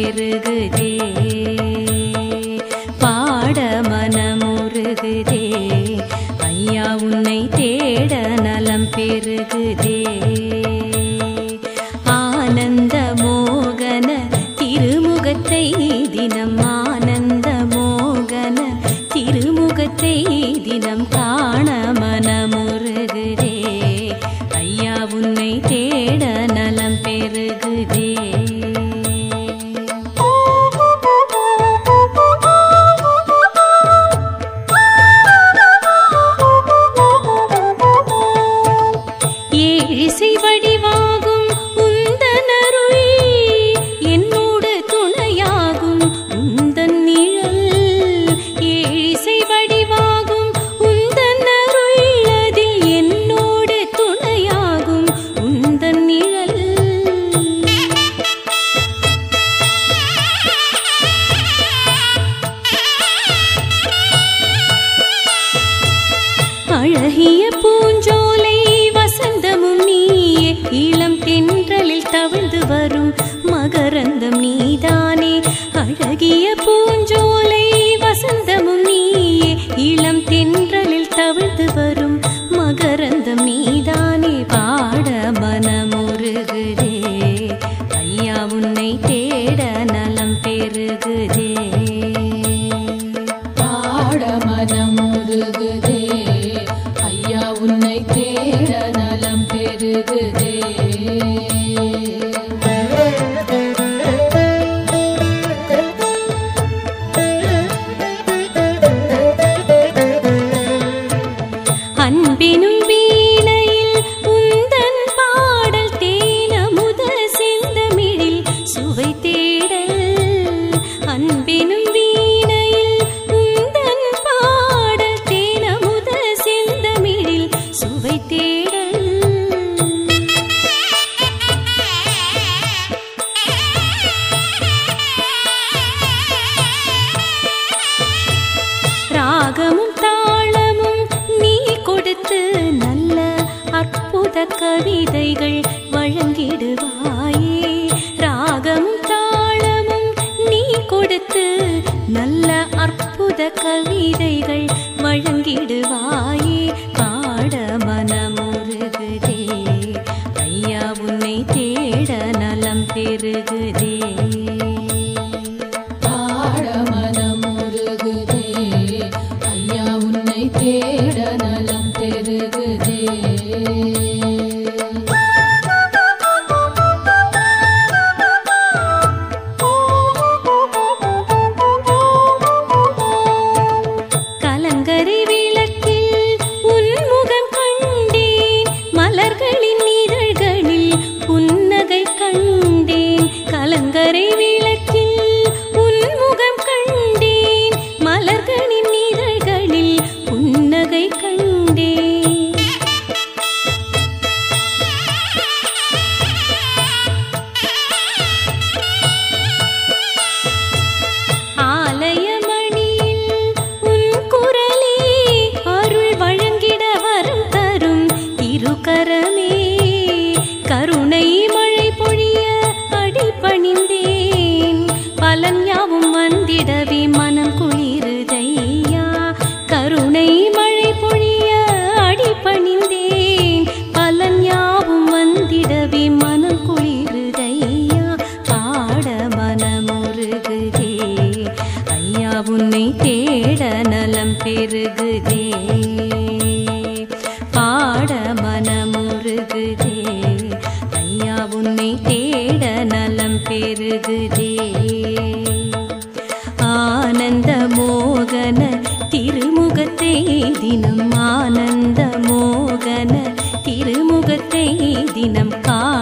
பெருகுதே பாட மனமுருகுதே ஐயா உன்னை தேட நலம் பெருகுதே ஆனந்த மோகன திருமுகத்தை தினம் ஆனந்த மோகன திருமுகத்தை தினம் காண மனமுருகுதே ஐயா உன்னை தேட நலம் பெருகுதே ஏழிசை வடிவாகும் உந்தனருள் என்னோடு துணையாகும் உந்தன் நிழல் ஏழிசை வடிவாகும் உந்தனருள் அதில் என்னோடு துணையாகும் உந்தன் நிழல் அழகிய பூஞ்சோலை வசந்தமும் நீயே இளம் தென்றலில் தவழ்ந்து வரும் மகரந்தம் நீதானே அழகிய பூஞ்சோலை வசந்தமும் நீயே இளம் தென்றலில் தவழ்ந்து வரும் மகரந்தம் நீதானே பாட மனமுருகுதே ஐயா உன்னை தேட நலம் பெருகுதே பாட மனமுருகுதே ஐயா உன்னை தேட நலம் பெருகுதே அன்பினும் வீணையில் உந்தன் பாடல் தேனமுத செந்தமிழில் சுவை தேடல் அன்பினும் வீணையில் உந்தன் பாடல் தேனமுத செந்தமிழில் சுவை தேடல் ராகமும் தாளமும் நீ கொடுத்து நல்ல அற்புத கவிதைகள் வழங்கிடுவாயே ராகமும் தாளமும் நீ கொடுத்து நல்ல அற்புத கவிதைகள் வழங்கிடுவாயே பாட மனமுருகுதே ஐயா உன்னை தேட நலம் பெருகுதே பாட மனமுருகுதே ஐயா உன்னை தேட நலம் பெருகுதே கலங்கரை விளக்கில் உன் முகம் கண்டேன் மலர்களின் இதழ்களில் புன்னகை கண்டேன் கலங்கரை விளக்கில் உன் முகம் கண்டேன் மலர்களின் இதழ்களில் புன்னகை கண்டேன் ஆலயமணியில் உன் குரலே அருள் வழங்கிட வரம் தரும் திருக்கரமே கருணை மழை பொழிய அடிபணிந்தேன் பலன் யாவும் வந்திடவே மனம் குளிருதையா கருணை மழை பொழிய அடிபணிந்தேன் பலன் யாவும் வந்திடவே மனம் குளிருதையா பாட மனமுருகுதே ஐயா உன்னை தேட நலம் பெருகுதே பாட மனமுருகுதே ஐயா உன்னை தேட நலம் பெருகுதே ஆனந்த மோகன திருமுகத்தை தினம் ஆனந்த மோகன திருமுகத்தை தினம் காண